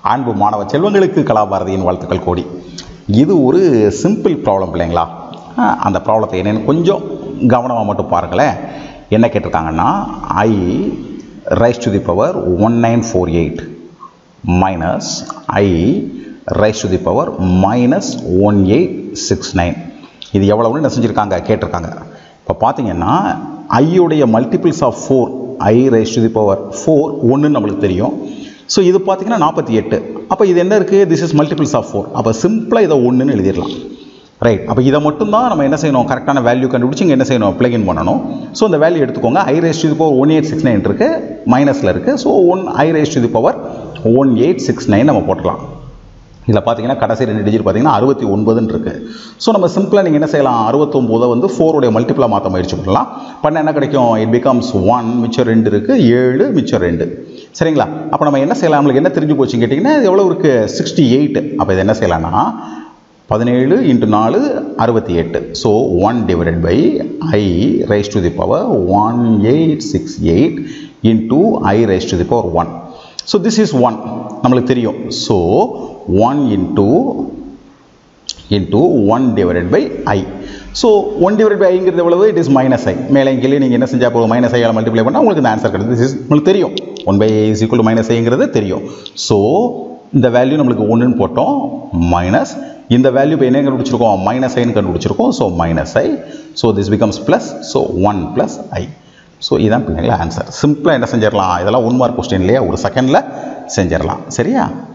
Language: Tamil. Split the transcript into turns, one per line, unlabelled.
அன்பு மாணவ செல்வங்களுக்கு கலாபாரதியின் வாழ்த்துக்கள் கோடி இது ஒரு சிம்பிள் ப்ராப்ளம் இல்லைங்களா ஆ, அந்த ப்ராப்ளத்தை என்னென்னு கொஞ்சம் கவனமாக மட்டும் பாருங்களேன் என்ன கேட்டிருக்காங்கன்னா i raise to the power one nine four eight minus i raise to the power minus one eight six nine இது எவ்வளவுன்னு என்ன செஞ்சுருக்காங்க கேட்டிருக்காங்க இப்போ பார்த்தீங்கன்னா ஐயுடைய multiples of four i raise to the power four ஒன்றுன்னு நம்மளுக்கு தெரியும் ஸோ இது பார்த்தீங்கன்னா நாற்பத்தி எட்டு அப்போ இது என்ன இருக்குது this is multiples of four அப்போ சிம்பிளாக இதை ஒன்றுன்னு எழுதிடலாம் ரைட் அப்போ இதை மட்டும் தான் நம்ம என்ன செய்யணும் கரெக்டான வேல்யூ கண்டுபிடிச்சி இங்கே என்ன செய்யணும் பிளகின் பண்ணணும் ஸோ இந்த வேல்யூ எடுத்துக்கோங்க i raise to the power one eight six nine இருக்குது மைனஸில் இருக்குது so one i raise to the power one eight six nine நம்ம போட்டுக்கலாம் இதில் பார்த்தீங்கன்னா கடைசி ரெண்டு டிஜிட் பார்த்தீங்கன்னா அறுபத்தி ஒன்பதுன்னு இருக்குது ஸோ நம்ம சிம்பிளாக நீங்கள் என்ன செய்யலாம் அறுபத்தொம்போதை வந்து ஃபோருடைய மல்டிப்ளாக மாற்ற முயற்சி பண்ணலாம் பண்ண என்ன கிடைக்கும் இட் பிகம்ஸ் ஒன் மிச்சம் ரெண்டு இருக்குது ஏழு மிச்சம் ரெண்டு சரிங்களா அப்போ நம்ம என்ன செய்யலாம் நம்மளுக்கு என்ன தெரிஞ்சு போச்சுன்னு கேட்டிங்கன்னா இது எவ்வளோ இருக்குது சிக்ஸ்டி எயிட் அப்போ இது என்ன செய்யலாம்னா பதினேழு இன்ட்டு நாலு அறுபத்தி எட்டு so one divided by i raise to the power one eight six eight into i raise to the power one so this is one நம்மளுக்கு தெரியும் so one into into one divided by i so one divide by ஐங்கிறது எவ்வளவு இட் இஸ் மைனஸ் ஐ மேலே கீழே நீங்கள் என்ன செஞ்சால் போதும் மைனஸ் ஐயால் மல்டிப்ளை பண்ணால் உங்களுக்கு இந்த ஆன்சர் கிடைக்கும் திஸ் இஸ் உங்களுக்கு தெரியும் one by is equal to minus ஐங்கிறது தெரியும் ஸோ இந்த வேல்யூ நம்மளுக்கு ஒன்றுன்னு போட்டோம் மைனஸ் இந்த வேல்யூ இப்போ என்ன கண்டுபிடிச்சிருக்கோம் மைனஸ் ஐன்னு கண்டுபிடிச்சிருக்கோம் so minus i so this becomes plus so one plus i so இதான் பிள்ளைங்களா ஆன்சர் சிம்பிளாக என்ன செஞ்சிடலாம் இதெல்லாம் ஒன் மார்க் கொஸ்டின் இல்லையா ஒரு செகண்டில் செஞ்சிடலாம் சரியா